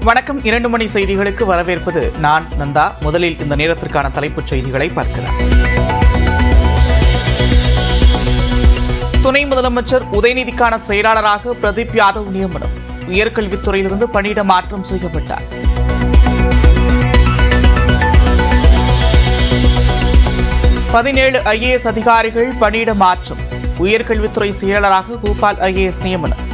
வணக்கம் இரண்டு மணி செய்திகளுக்கு வரவேற்பது நான் நந்தா முதலில் இந்த நேரத்திற்கான தலைப்புச் செய்திகளை பார்க்கலாம் துணை முதலமைச்சர் உதயநிதிக்கான செயலாளராக பிரதீப் யாதவ் நியமனம் உயர்கல்வித்துறையிலிருந்து பணியிட மாற்றம் செய்யப்பட்டார் பதினேழு ஐஏஎஸ் அதிகாரிகள் பணியிட மாற்றம் உயர்கல்வித்துறை செயலாளராக கோபால் ஐஏஎஸ் நியமனம்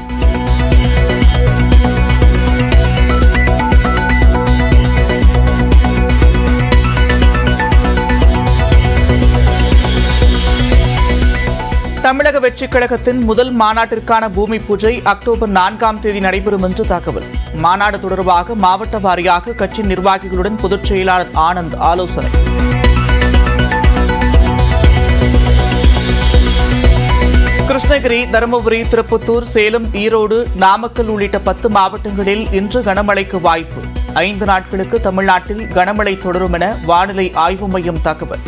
தமிழக வெற்றிக் கழகத்தின் முதல் மாநாட்டிற்கான பூமி பூஜை அக்டோபர் நான்காம் தேதி நடைபெறும் என்று தகவல் மாநாடு தொடர்பாக மாவட்ட வாரியாக கட்சி நிர்வாகிகளுடன் பொதுச் செயலாளர் ஆனந்த் ஆலோசனை கிருஷ்ணகிரி தருமபுரி திருப்பத்தூர் சேலம் ஈரோடு நாமக்கல் உள்ளிட்ட பத்து மாவட்டங்களில் இன்று கனமழைக்கு வாய்ப்பு ஐந்து நாட்களுக்கு தமிழ்நாட்டில் கனமழை தொடரும் என வானிலை ஆய்வு மையம் தகவல்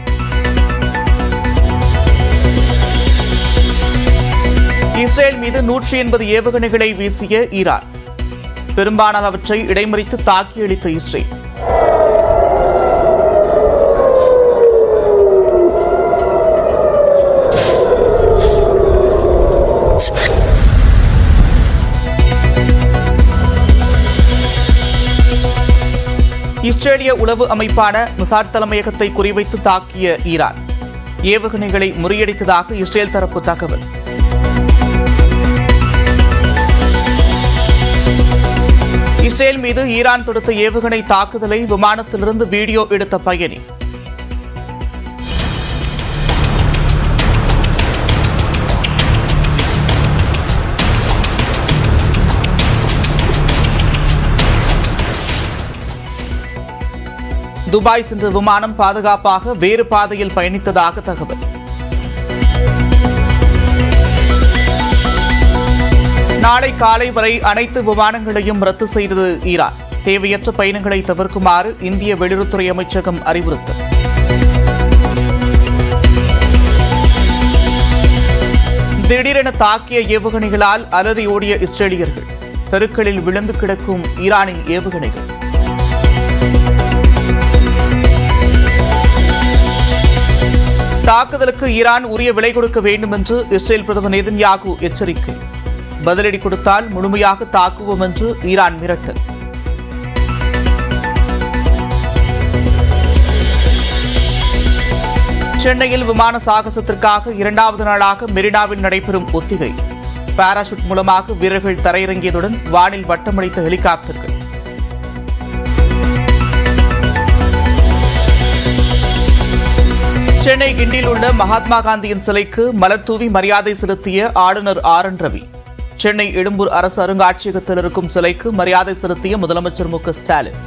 இஸ்ரேல் மீது நூற்றி எண்பது ஏவுகணைகளை வீசிய ஈரான் பெரும்பாலானவற்றை இடைமறித்து தாக்கி அளித்த இஸ்ரேல் இஸ்ரேலிய உளவு அமைப்பான முசாட் தலைமையகத்தை குறிவைத்து தாக்கிய ஈரான் ஏவுகணைகளை முறியடித்ததாக இஸ்ரேல் தரப்பு தகவல் இஸ்ரேல் மீது ஈரான் தொடுத்த ஏவுகணை தாக்குதலை விமானத்திலிருந்து வீடியோ எடுத்த பயணி துபாய் சென்ற விமானம் பாதுகாப்பாக வேறு பாதையில் பயணித்ததாக தகவல் நாளை காலை வரை அனைத்து விமானங்களையும் ரத்து செய்தது ஈரான் தேவையற்ற பயணங்களை தவிர்க்குமாறு இந்திய வெளியுறவுத்துறை அமைச்சகம் அறிவுறுத்தல் திடீரென தாக்கிய ஏவுகணைகளால் அலறி ஓடிய இஸ்ரேலியர்கள் தெருக்களில் விழுந்து கிடக்கும் ஈரானின் ஏவுகணைகள் தாக்குதலுக்கு ஈரான் உரிய விலை கொடுக்க வேண்டும் என்று இஸ்ரேல் பிரதமர் நேதன்யாகு எச்சரிக்கை பதிலடி கொடுத்தால் முழுமையாக தாக்குவோம் என்று ஈரான் மிரட்டல் சென்னையில் விமான சாகசத்திற்காக இரண்டாவது நாளாக மெரினாவில் நடைபெறும் ஒத்திகை பாராசூட் மூலமாக வீரர்கள் தரையிறங்கியதுடன் வானில் வட்டமடித்த ஹெலிகாப்டர்கள் சென்னை கிண்டியில் உள்ள மகாத்மா காந்தியின் சிலைக்கு மலர் தூவி மரியாதை செலுத்திய ஆளுநர் ஆர் என் ரவி சென்னை எழும்பூர் அரசு அருங்காட்சியகத்தில் இருக்கும் சிலைக்கு மரியாதை செலுத்திய முதலமைச்சர் மு க ஸ்டாலின்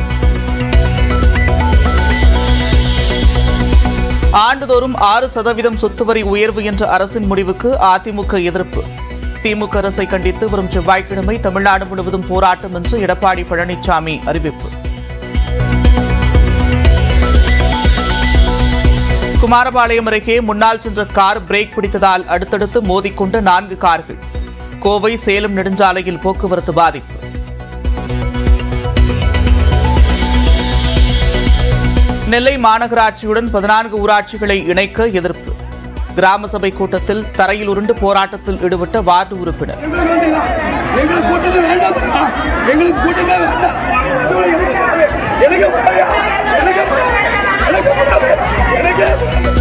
ஆண்டுதோறும் ஆறு சதவீதம் சொத்து வரி உயர்வு என்ற அரசின் முடிவுக்கு அதிமுக எதிர்ப்பு திமுக அரசை கண்டித்து வரும் செவ்வாய்க்கிழமை தமிழ்நாடு முழுவதும் போராட்டம் என்று எடப்பாடி பழனிசாமி அறிவிப்பு குமாரபாளையம் அருகே முன்னால் சென்ற கார் பிரேக் பிடித்ததால் அடுத்தடுத்து மோதிக்கொண்ட நான்கு கார்கள் கோவை சேலம் நெடுஞ்சாலையில் போக்குவரத்து பாதிப்பு நெல்லை மாநகராட்சியுடன் பதினான்கு ஊராட்சிகளை இணைக்க எதிர்ப்பு கிராம சபை கூட்டத்தில் தரையில் உருண்டு போராட்டத்தில் ஈடுபட்ட வார்டு உறுப்பினர் எங்களுக்கு கூட்டமே வேண்டாம் எங்களுக்கு கூட்டமே வேண்டாம் எனக்கு கூடாது. எனக்கு கூடாது. எனக்கு கூடாது. எனக்கு கூடாது.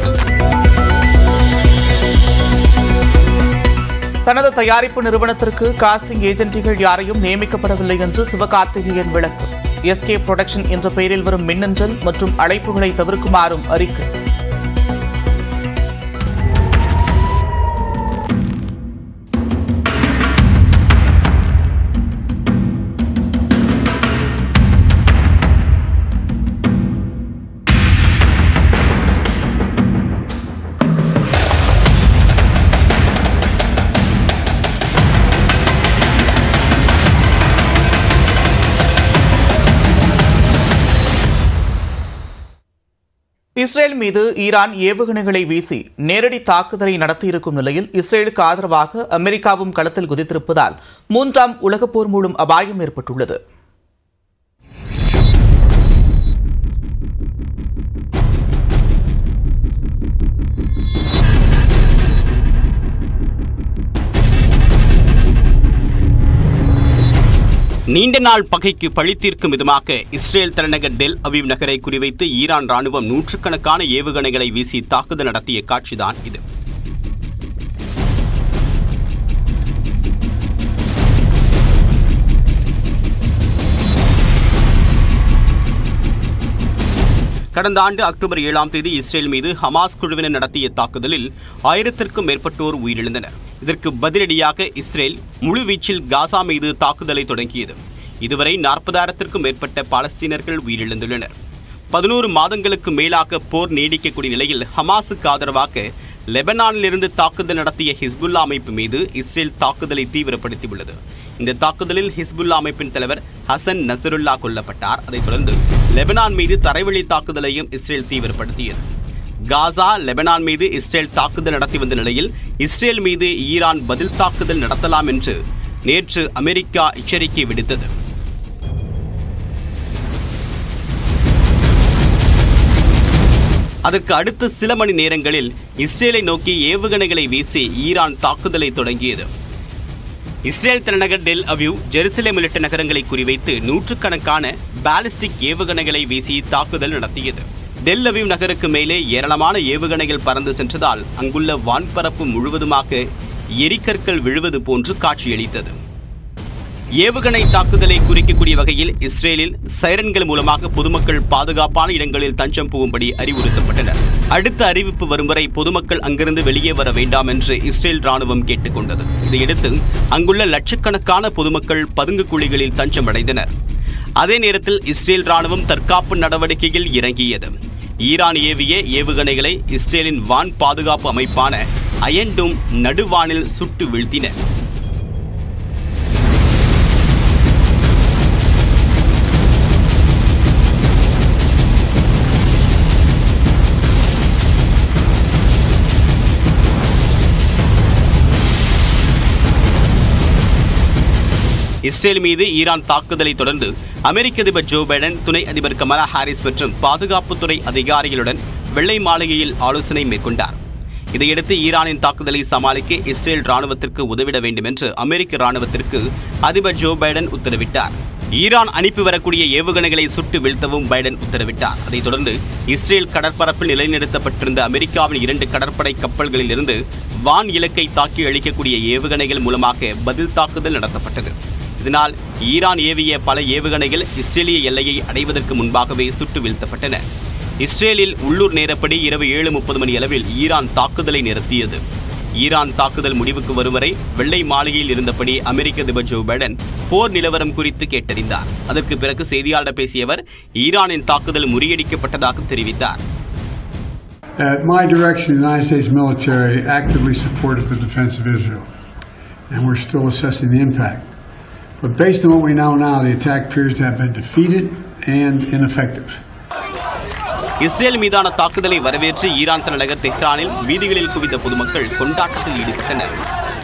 தனது தயாரிப்பு நிறுவனத்திற்கு காஸ்டிங் ஏஜென்ட்டுகள் யாரையும் நியமிக்கப்படவில்லை என்று சிவகார்த்திகேயன் விளக்கு எஸ்கே புரொடக்ஷன் என்ற பெயரில் வரும் மின்னஞ்சல் மற்றும் அழைப்புகளை தவிர்க்குமாறும் அறிக்கை இஸ்ரேல் மீது ஈரான் ஏவுகணைகளை வீசி நேரடி தாக்குதலை நடத்தியிருக்கும் நிலையில் இஸ்ரேலுக்கு ஆதரவாக அமெரிக்காவும் களத்தில் குதித்திருப்பதால் மூன்றாம் உலகப் போர் மூலம் அபாயம் ஏற்பட்டுள்ளது நீண்ட நாள் பகைக்கு பழித்தீர்க்கும் விதமாக இஸ்ரேல் தலைநகர் டெல் அவிவ் நகரை குறிவைத்து ஈரான் ராணுவம் நூற்றுக்கணக்கான ஏவுகணைகளை வீசி தாக்குதல் நடத்திய காட்சிதான் இது கடந்த ஆண்டு அக்டோபர் ஏழாம் தேதி இஸ்ரேல் மீது ஹமாஸ் குழுவினர் நடத்திய தாக்குதலில் ஆயிரத்திற்கும் மேற்பட்டோர் உயிரிழந்தனர் இதற்கு பதிலடியாக இஸ்ரேல் முழுவீச்சில் காசா மீது தாக்குதலை தொடங்கியது இதுவரை நாற்பதாயிரத்திற்கும் மேற்பட்ட பாலஸ்தீனர்கள் உயிரிழந்துள்ளனர் பதினோரு மாதங்களுக்கு மேலாக போர் நீடிக்கக்கூடிய நிலையில் ஹமாஸுக்கு ஆதரவாக லெபனானிலிருந்து தாக்குதல் நடத்திய ஹிஸ்புல்லா அமைப்பு மீது இஸ்ரேல் தாக்குதலை தீவிரப்படுத்தியுள்ளது இந்த தாக்குதலில் ஹிஸ்புல்லா அமைப்பின் தலைவர் ஹசன் நசருல்லா கொல்லப்பட்டார் அதைத் தொடர்ந்து லெபனான் மீது தரைவழி தாக்குதலையும் இஸ்ரேல் தீவிரப்படுத்தியது காசா லெபனான் மீது இஸ்ரேல் தாக்குதல் நடத்தி வந்த நிலையில் இஸ்ரேல் மீது ஈரான் பதில் தாக்குதல் நடத்தலாம் என்று நேற்று அமெரிக்கா எச்சரிக்கை விடுத்தது அதற்கு அடுத்த சில மணி நேரங்களில் இஸ்ரேலை நோக்கி ஏவுகணைகளை வீசி ஈரான் தாக்குதலை தொடங்கியது இஸ்ரேல் தலைநகர் டெல் அவிவ் ஜெருசலேம் உள்ளிட்ட நகரங்களை குறிவைத்து நூற்றுக்கணக்கான பாலிஸ்டிக் ஏவுகணைகளை வீசி தாக்குதல் நடத்தியது டெல் அவிவ் நகருக்கு மேலே ஏராளமான ஏவுகணைகள் பறந்து சென்றதால் அங்குள்ள வான்பரப்பு முழுவதுமாக எரிக்கற்கள் விழுவது போன்று காட்சியளித்தது ஏவுகணை தாக்குதலை குறிக்கக்கூடிய வகையில் இஸ்ரேலில் சைரன்கள் மூலமாக பொதுமக்கள் பாதுகாப்பான இடங்களில் தஞ்சம் புகும்படி அறிவுறுத்தப்பட்டனர் அடுத்த அறிவிப்பு வரும் வரை பொதுமக்கள் அங்கிருந்து வெளியே வர வேண்டாம் என்று இஸ்ரேல் ராணுவம் கேட்டுக்கொண்டது இதையடுத்து அங்குள்ள லட்சக்கணக்கான பொதுமக்கள் பதுங்கு குழிகளில் தஞ்சம் அடைந்தனர் அதே நேரத்தில் இஸ்ரேல் ராணுவம் தற்காப்பு நடவடிக்கையில் இறங்கியது ஈரான் ஏவிய ஏவுகணைகளை இஸ்ரேலின் வான் பாதுகாப்பு அமைப்பான அயன்டூம் நடுவானில் சுட்டு வீழ்த்தின இஸ்ரேல் மீது ஈரான் தாக்குதலை தொடர்ந்து அமெரிக்க அதிபர் ஜோ பைடன் துணை அதிபர் கமலா ஹாரிஸ் மற்றும் பாதுகாப்புத்துறை அதிகாரிகளுடன் வெள்ளை மாளிகையில் ஆலோசனை மேற்கொண்டார் இதையடுத்து ஈரானின் தாக்குதலை சமாளிக்க இஸ்ரேல் ராணுவத்திற்கு உதவிட வேண்டும் என்று அமெரிக்க ராணுவத்திற்கு அதிபர் ஜோ பைடன் உத்தரவிட்டார் ஈரான் அனுப்பி வரக்கூடிய ஏவுகணைகளை சுட்டு வீழ்த்தவும் பைடன் உத்தரவிட்டார் அதைத் தொடர்ந்து இஸ்ரேல் கடற்பரப்பில் நிலைநிறுத்தப்பட்டிருந்த அமெரிக்காவின் இரண்டு கடற்படை கப்பல்களில் இருந்து வான் இலக்கை தாக்கி அழிக்கக்கூடிய ஏவுகணைகள் மூலமாக பதில் தாக்குதல் நடத்தப்பட்டது இதனால் ஈரான் ஏவிய பல ஏவுகணைகள் இஸ்ரேலிய எல்லையை அடைவதற்கு முன்பாகவே சுட்டு வீழ்த்தப்பட்டன இஸ்ரேலில் உள்ளூர் நேரப்படி இரவு ஏழு முப்பது மணி அளவில் ஈரான் தாக்குதலை நிறுத்தியது ஈரான் தாக்குதல் முடிவுக்கு வரும் வரை வெள்ளை மாளிகையில் இருந்தபடி அமெரிக்க அதிபர் ஜோ பைடன் போர் நிலவரம் குறித்து கேட்டறிந்தார் அதற்கு பிறகு செய்தியாளர் பேசிய அவர் ஈரானின் தாக்குதல் முறியடிக்கப்பட்டதாக தெரிவித்தார் At my direction, the United States military actively supported the defense of Israel, and we're still assessing the impact. But based on what we know now, the attack appears to have been defeated and ineffective. Israel மீதான தாக்குதலை வரவேற்று Iran தலைநகர் தெஹ்ரானில் வீதிகளில் குவிந்த பொதுமக்கள் கொண்டாட்டத்தில் ஈடுபட்டனர்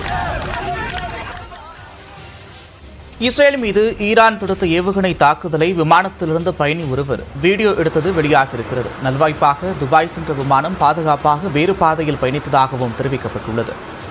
Israel மீது ஈரான் தொடுத்த ஏவுகணை தாக்குதலை விமானத்திலிருந்து பயணி ஒருவர் வீடியோ எடுத்தது வெளியாகியிருக்கிறது நல்வாய்ப்பாக துபாய் சென்ற விமானம் பாதுகாப்பாக வேறு பாதையில் பயணித்ததாகவும் தெரிவிக்கப்பட்டுள்ளது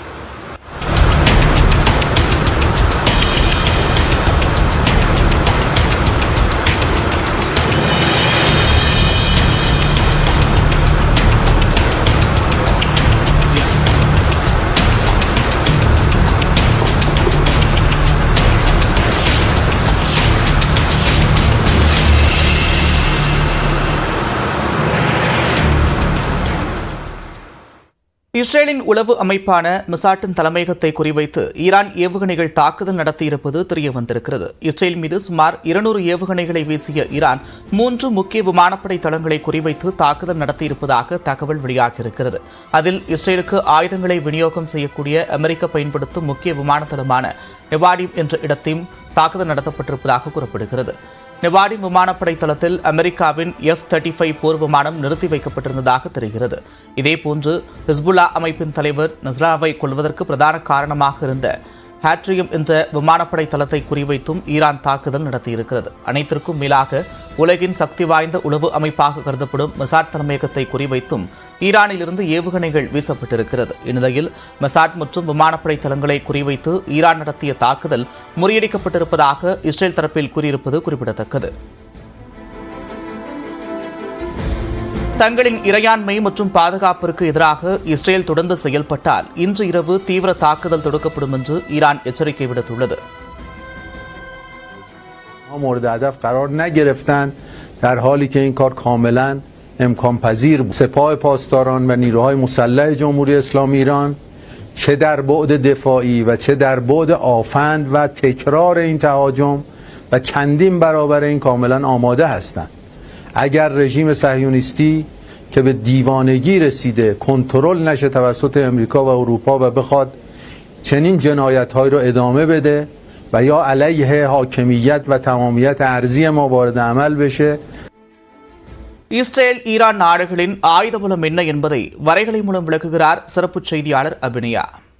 இஸ்ரேலின் உளவு அமைப்பான மிசாட்டின் தலைமையகத்தை குறிவைத்து ஈரான் ஏவுகணைகள் தாக்குதல் நடத்தியிருப்பது தெரிய வந்திருக்கிறது இஸ்ரேல் மீது சுமார் இருநூறு ஏவுகணைகளை வீசிய ஈரான் மூன்று முக்கிய விமானப்படை தளங்களை குறிவைத்து தாக்குதல் நடத்தியிருப்பதாக தகவல் வெளியாகியிருக்கிறது அதில் இஸ்ரேலுக்கு ஆயுதங்களை விநியோகம் செய்யக்கூடிய அமெரிக்கா பயன்படுத்தும் முக்கிய விமான தளமான நெவாடிம் என்ற இடத்தையும் தாக்குதல் நடத்தப்பட்டிருப்பதாக கூறப்படுகிறது நெவாடி விமானப்படை தளத்தில் அமெரிக்காவின் எஃப் தேர்ட்டி ஃபைவ் போர் விமானம் நிறுத்தி வைக்கப்பட்டிருந்ததாக தெரிகிறது இதேபோன்று ஹிஸ்புல்லா அமைப்பின் தலைவர் நஸ்ராவை கொள்வதற்கு பிரதான காரணமாக இருந்த ஹேட்ரியம் என்ற விமானப்படை தளத்தை குறிவைத்தும் ஈரான் தாக்குதல் நடத்தியிருக்கிறது அனைத்திற்கும் மேலாக உலகின் சக்தி வாய்ந்த உளவு அமைப்பாக கருதப்படும் மெசாட் தலைமையகத்தை குறிவைத்தும் ஈரானிலிருந்து ஏவுகணைகள் வீசப்பட்டிருக்கிறது இந்நிலையில் மெசாட் மற்றும் விமானப்படை தளங்களை குறிவைத்து ஈரான் நடத்திய தாக்குதல் முறியடிக்கப்பட்டிருப்பதாக இஸ்ரேல் தரப்பில் கூறியிருப்பது குறிப்பிடத்தக்கது தங்களின் இறையாண்மை மற்றும் பாதுகாப்பிற்கு எதிராக இஸ்ரேல் தொடர்ந்து செயல்பட்டால் இன்று இரவு தீவிர தாக்குதல் தொடுக்கப்படும் என்று ஈரான் எச்சரிக்கை விடுத்துள்ளது ها مورد هدف قرار نگرفتن در حالی که این کار کاملا امکان پذیر بود سپاه پاسداران و نیروهای مسلح جمهوری اسلامی ایران چه در بعد دفاعی و چه در بعد آفند و تکرار این تهاجم و چندین برابر این کاملا آماده هستند اگر رژیم صهیونیستی که به دیوانگی رسیده کنترل نشه توسط امریکا و اروپا و بخواد چنین جنایت های رو ادامه بده و یا علیه حاکمیت و تمامیت ارزی ما وارد عمل بشه இஸ்ரேல் ஈரான் நாடுகளின் ஆயுத பலம் என்ன என்பதை வரைகலை மூலம் விளக்குகிறார் சிறப்பு செய்தியாளர் அபினியா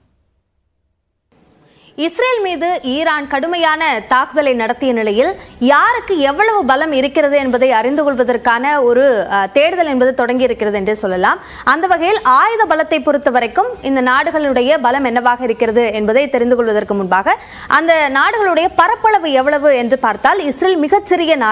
இஸ்ரேல் மீது ஈரான் கடுமையான தாக்குதலை நடத்திய நிலையில் யாருக்கு எவ்வளவு பலம் இருக்கிறது என்பதை அறிந்து கொள்வதற்கான ஒரு அஹ், தேடுதல் என்பது தொடங்கி இருக்கிறது என்றே சொல்லலாம் அந்த வகையில் ஆயுத பலத்தை பொறுத்த வரைக்கும் இந்த நாடுகளுடைய பலம் என்னவாக இருக்கிறது என்பதை தெரிந்து கொள்வதற்கு முன்பாக அந்த நாடுகளுடைய பரப்பளவு எவ்வளவு என்று பார்த்தால் இஸ்ரேல் மிகச்சிறிய நாடு